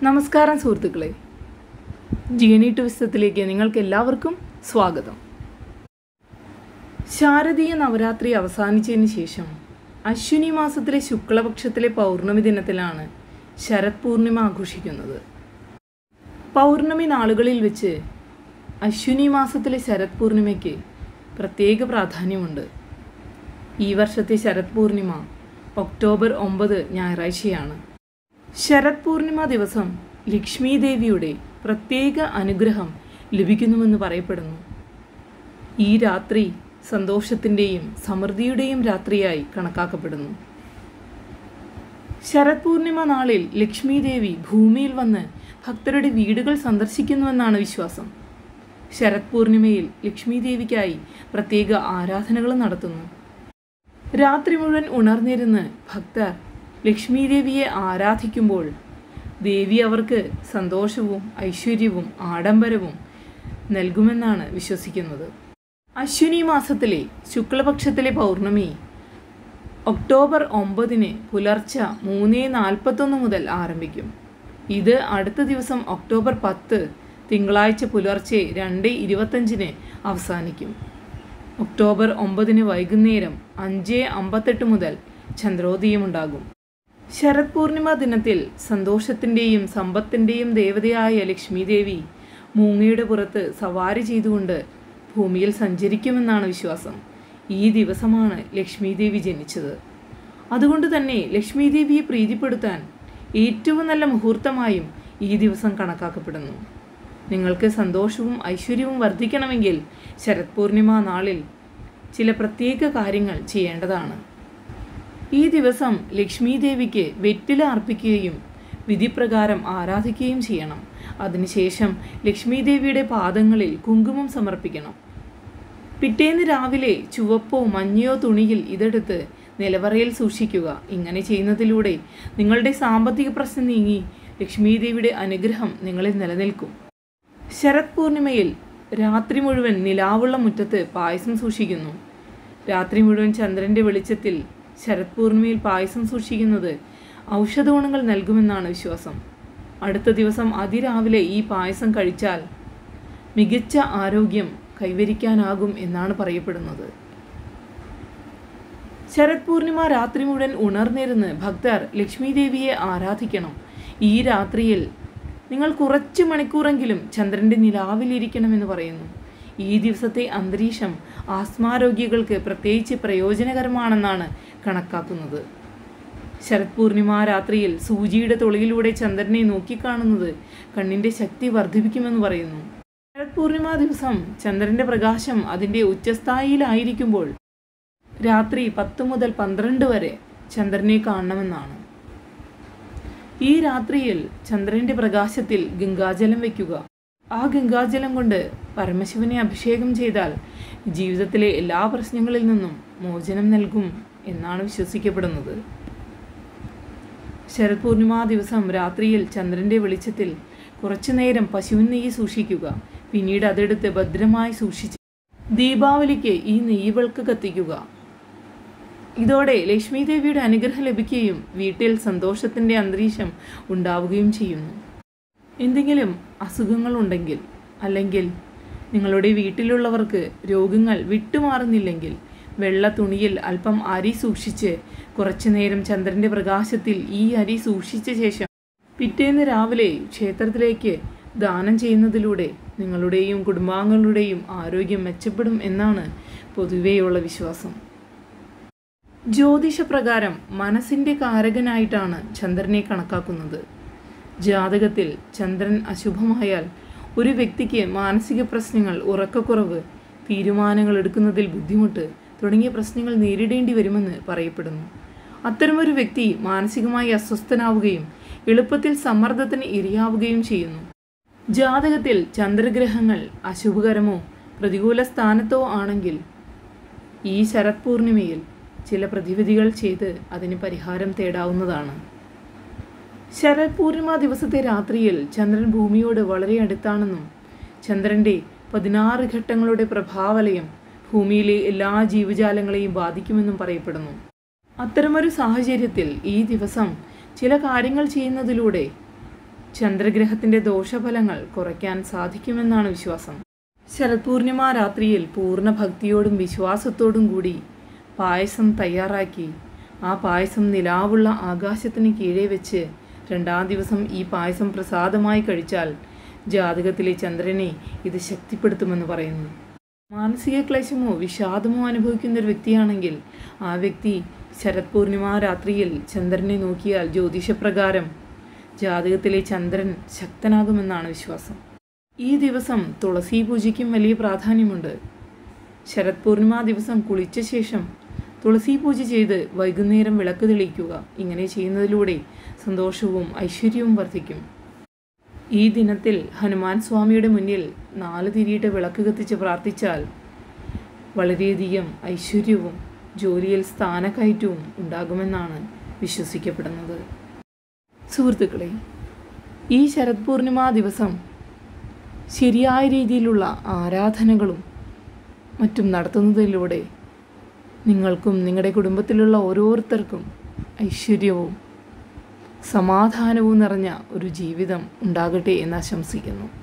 നമസ്കാരം സുഹൃത്തുക്കളെ ജീണി ട്വിസ്റ്റത്തിലേക്ക് നിങ്ങൾക്ക് എല്ലാവർക്കും സ്വാഗതം ശാരദീയ നവരാത്രി അവസാനിച്ചതിന് ശേഷം അശ്വിനി മാസത്തിലെ ശുക്ലപക്ഷത്തിലെ പൗർണമി ദിനത്തിലാണ് ശരത് പൂർണിമ ആഘോഷിക്കുന്നത് പൗർണമി നാളുകളിൽ വെച്ച് അശ്വിനി മാസത്തിലെ ശരത് പൂർണിമയ്ക്ക് പ്രത്യേക പ്രാധാന്യമുണ്ട് ഈ വർഷത്തെ ശരത് പൂർണിമ ഒക്ടോബർ ഒമ്പത് ഞായറാഴ്ചയാണ് ശരത് പൂർണിമ ദിവസം ലക്ഷ്മി ദേവിയുടെ പ്രത്യേക അനുഗ്രഹം ലഭിക്കുന്നുവെന്ന് പറയപ്പെടുന്നു ഈ രാത്രി സന്തോഷത്തിൻ്റെയും സമൃദ്ധിയുടെയും രാത്രിയായി കണക്കാക്കപ്പെടുന്നു ശരത് പൂർണിമ നാളിൽ ലക്ഷ്മി ദേവി ഭൂമിയിൽ വന്ന് ഭക്തരുടെ വീടുകൾ സന്ദർശിക്കുന്നുവെന്നാണ് വിശ്വാസം ശരത് പൂർണിമയിൽ ലക്ഷ്മി ദേവിക്കായി പ്രത്യേക ആരാധനകൾ നടത്തുന്നു രാത്രി മുഴുവൻ ഉണർന്നിരുന്ന് ഭക്തർ ലക്ഷ്മി ദേവിയെ ആരാധിക്കുമ്പോൾ ദേവി അവർക്ക് സന്തോഷവും ഐശ്വര്യവും ആഡംബരവും നൽകുമെന്നാണ് വിശ്വസിക്കുന്നത് അശ്വിനി മാസത്തിലെ ശുക്ലപക്ഷത്തിലെ പൗർണമി ഒക്ടോബർ ഒമ്പതിന് പുലർച്ചെ മൂന്ന് നാൽപ്പത്തൊന്ന് മുതൽ ആരംഭിക്കും ഇത് അടുത്ത ദിവസം ഒക്ടോബർ പത്ത് തിങ്കളാഴ്ച പുലർച്ചെ രണ്ട് ഇരുപത്തഞ്ചിന് അവസാനിക്കും ഒക്ടോബർ ഒമ്പതിന് വൈകുന്നേരം അഞ്ച് അമ്പത്തെട്ട് മുതൽ ചന്ദ്രോദയമുണ്ടാകും ശരത് പൂർണിമ ദിനത്തിൽ സന്തോഷത്തിൻ്റെയും സമ്പത്തിൻ്റെയും ദേവതയായ ലക്ഷ്മി ദേവി മൂങ്ങയുടെ പുറത്ത് സവാരി ചെയ്തുകൊണ്ട് ഭൂമിയിൽ സഞ്ചരിക്കുമെന്നാണ് വിശ്വാസം ഈ ദിവസമാണ് ലക്ഷ്മി ദേവി ജനിച്ചത് അതുകൊണ്ട് തന്നെ ലക്ഷ്മി ദേവിയെ പ്രീതിപ്പെടുത്താൻ ഏറ്റവും നല്ല മുഹൂർത്തമായും ഈ ദിവസം കണക്കാക്കപ്പെടുന്നു നിങ്ങൾക്ക് സന്തോഷവും ഐശ്വര്യവും വർദ്ധിക്കണമെങ്കിൽ ശരത് പൂർണിമ നാളിൽ ചില പ്രത്യേക കാര്യങ്ങൾ ചെയ്യേണ്ടതാണ് ഈ ദിവസം ലക്ഷ്മി ദേവിക്ക് വെറ്റില അർപ്പിക്കുകയും വിധിപ്രകാരം ആരാധിക്കുകയും ചെയ്യണം അതിനുശേഷം ലക്ഷ്മി ദേവിയുടെ പാദങ്ങളിൽ കുങ്കുമം സമർപ്പിക്കണം പിറ്റേന്ന് രാവിലെ ചുവപ്പോ മഞ്ഞയോ തുണിയിൽ ഇതെടുത്ത് നിലവറയിൽ സൂക്ഷിക്കുക ഇങ്ങനെ ചെയ്യുന്നതിലൂടെ നിങ്ങളുടെ സാമ്പത്തിക പ്രശ്നം നീങ്ങി ലക്ഷ്മി ദേവിയുടെ അനുഗ്രഹം നിങ്ങളിൽ നിലനിൽക്കും ശരത് പൂർണിമയിൽ രാത്രി മുഴുവൻ നിലാവുള്ള മുറ്റത്ത് പായസം സൂക്ഷിക്കുന്നു രാത്രി മുഴുവൻ ചന്ദ്രന്റെ വെളിച്ചത്തിൽ ശരത് പൂർണിമയിൽ പായസം സൂക്ഷിക്കുന്നത് ഔഷധ ഗുണങ്ങൾ നൽകുമെന്നാണ് വിശ്വാസം അടുത്ത ദിവസം അതിരാവിലെ ഈ പായസം കഴിച്ചാൽ മികച്ച ആരോഗ്യം കൈവരിക്കാനാകും എന്നാണ് പറയപ്പെടുന്നത് ശരത് പൂർണിമ രാത്രി മുഴുവൻ ഉണർന്നിരുന്ന് ഭക്തർ ലക്ഷ്മി ദേവിയെ ആരാധിക്കണം ഈ രാത്രിയിൽ നിങ്ങൾ കുറച്ച് മണിക്കൂറെങ്കിലും ചന്ദ്രന്റെ നിലാവിലിരിക്കണമെന്ന് പറയുന്നു ഈ ദിവസത്തെ അന്തരീക്ഷം ആസ്മാരോഗ്യങ്ങൾക്ക് പ്രത്യേകിച്ച് പ്രയോജനകരമാണെന്നാണ് കണക്കാക്കുന്നത് ശരത് പൂർണിമ രാത്രിയിൽ സൂചിയുടെ തുളയിലൂടെ ചന്ദ്രനെ നോക്കിക്കാണുന്നത് കണ്ണിന്റെ ശക്തി വർദ്ധിപ്പിക്കുമെന്ന് പറയുന്നു ശരത് പൂർണിമ ദിവസം ചന്ദ്രന്റെ പ്രകാശം അതിന്റെ ഉച്ചസ്ഥായിയിലായിരിക്കുമ്പോൾ രാത്രി പത്ത് മുതൽ പന്ത്രണ്ട് വരെ ചന്ദ്രനെ കാണണമെന്നാണ് ഈ രാത്രിയിൽ ചന്ദ്രന്റെ പ്രകാശത്തിൽ ഗംഗാജലം വയ്ക്കുക ആ ഗംഗാജലം കൊണ്ട് പരമശിവനെ അഭിഷേകം ചെയ്താൽ ജീവിതത്തിലെ എല്ലാ പ്രശ്നങ്ങളിൽ നിന്നും മോചനം നൽകും എന്നാണ് വിശ്വസിക്കപ്പെടുന്നത് ശരത് പൂർണിമ ദിവസം രാത്രിയിൽ ചന്ദ്രന്റെ വെളിച്ചത്തിൽ കുറച്ചു നേരം പശുവിൻ നെയ്യ് സൂക്ഷിക്കുക പിന്നീട് അതെടുത്ത് ഭദ്രമായി സൂക്ഷിച്ച് ദീപാവലിക്ക് ഈ നെയ്യ് വിളക്ക് കത്തിക്കുക ഇതോടെ ലക്ഷ്മി ദേവിയുടെ അനുഗ്രഹം ലഭിക്കുകയും വീട്ടിൽ സന്തോഷത്തിന്റെ അന്തരീക്ഷം ഉണ്ടാവുകയും ചെയ്യുന്നു എന്തെങ്കിലും അസുഖങ്ങളുണ്ടെങ്കിൽ അല്ലെങ്കിൽ നിങ്ങളുടെ വീട്ടിലുള്ളവർക്ക് രോഗങ്ങൾ വിട്ടുമാറുന്നില്ലെങ്കിൽ വെള്ള തുണിയിൽ അല്പം അരി സൂക്ഷിച്ച് കുറച്ചു നേരം ചന്ദ്രന്റെ പ്രകാശത്തിൽ ഈ അരി സൂക്ഷിച്ച ശേഷം പിറ്റേന്ന് രാവിലെ ക്ഷേത്രത്തിലേക്ക് ദാനം ചെയ്യുന്നതിലൂടെ നിങ്ങളുടെയും കുടുംബാംഗങ്ങളുടെയും ആരോഗ്യം മെച്ചപ്പെടും എന്നാണ് പൊതുവെയുള്ള വിശ്വാസം ജ്യോതിഷപ്രകാരം മനസ്സിന്റെ കാരകനായിട്ടാണ് ചന്ദ്രനെ കണക്കാക്കുന്നത് ജാതകത്തിൽ ചന്ദ്രൻ അശുഭമായാൽ ഒരു വ്യക്തിക്ക് മാനസിക പ്രശ്നങ്ങൾ ഉറക്കക്കുറവ് തീരുമാനങ്ങൾ എടുക്കുന്നതിൽ ബുദ്ധിമുട്ട് തുടങ്ങിയ പ്രശ്നങ്ങൾ നേരിടേണ്ടി വരുമെന്ന് പറയപ്പെടുന്നു അത്തരമൊരു വ്യക്തി മാനസികമായി അസ്വസ്ഥനാവുകയും എളുപ്പത്തിൽ സമ്മർദ്ദത്തിന് ഇരയാവുകയും ചെയ്യുന്നു ജാതകത്തിൽ ചന്ദ്രഗ്രഹങ്ങൾ അശുഭകരമോ പ്രതികൂല സ്ഥാനത്തോ ആണെങ്കിൽ ഈ ശരത് പൂർണിമയിൽ ചില പ്രതിവിധികൾ ചെയ്ത് അതിന് പരിഹാരം തേടാവുന്നതാണ് ശരത് പൂർണിമ ദിവസത്തെ രാത്രിയിൽ ചന്ദ്രൻ ഭൂമിയോട് വളരെ അടുത്താണെന്നും ചന്ദ്രന്റെ പതിനാറ് ഘട്ടങ്ങളുടെ പ്രഭാവലയം ഭൂമിയിലെ എല്ലാ ജീവജാലങ്ങളെയും ബാധിക്കുമെന്നും പറയപ്പെടുന്നു അത്തരമൊരു സാഹചര്യത്തിൽ ഈ ദിവസം ചില കാര്യങ്ങൾ ചെയ്യുന്നതിലൂടെ ചന്ദ്രഗ്രഹത്തിൻ്റെ ദോഷഫലങ്ങൾ കുറയ്ക്കാൻ സാധിക്കുമെന്നാണ് വിശ്വാസം ശരത് പൂർണിമ രാത്രിയിൽ പൂർണ്ണ ഭക്തിയോടും വിശ്വാസത്തോടും കൂടി പായസം തയ്യാറാക്കി ആ പായസം നിലാവുള്ള ആകാശത്തിന് കീഴേ വെച്ച് രണ്ടാം ദിവസം ഈ പായസം പ്രസാദമായി കഴിച്ചാൽ ജാതകത്തിലെ ചന്ദ്രനെ ഇത് ശക്തിപ്പെടുത്തുമെന്ന് പറയുന്നു മാനസിക ക്ലേശമോ വിഷാദമോ അനുഭവിക്കുന്ന ഒരു വ്യക്തിയാണെങ്കിൽ ആ വ്യക്തി ശരത് പൂർണിമ രാത്രിയിൽ ചന്ദ്രനെ നോക്കിയാൽ ജ്യോതിഷപ്രകാരം ജാതകത്തിലെ ചന്ദ്രൻ ശക്തനാകുമെന്നാണ് വിശ്വാസം ഈ ദിവസം തുളസി പൂജയ്ക്കും വലിയ പ്രാധാന്യമുണ്ട് ശരത് പൂർണിമ ദിവസം കുളിച്ച ശേഷം തുളസി പൂജ ചെയ്ത് വൈകുന്നേരം വിളക്ക് തെളിയിക്കുക ഇങ്ങനെ ചെയ്യുന്നതിലൂടെ സന്തോഷവും ഐശ്വര്യവും വർദ്ധിക്കും ഈ ദിനത്തിൽ ഹനുമാൻ സ്വാമിയുടെ മുന്നിൽ നാല് തിരിയിട്ട് വിളക്ക് കത്തിച്ച് പ്രാർത്ഥിച്ചാൽ വളരെയധികം ഐശ്വര്യവും ജോലിയിൽ സ്ഥാനക്കയറ്റവും ഉണ്ടാകുമെന്നാണ് വിശ്വസിക്കപ്പെടുന്നത് സുഹൃത്തുക്കളെ ഈ ശരത് പൂർണിമ ദിവസം ശരിയായ രീതിയിലുള്ള ആരാധനകളും മറ്റും നടത്തുന്നതിലൂടെ നിങ്ങൾക്കും നിങ്ങളുടെ കുടുംബത്തിലുള്ള ഓരോരുത്തർക്കും ഐശ്വര്യവും സമാധാനവും നിറഞ്ഞ ഒരു ജീവിതം ഉണ്ടാകട്ടെ എന്ന് ആശംസിക്കുന്നു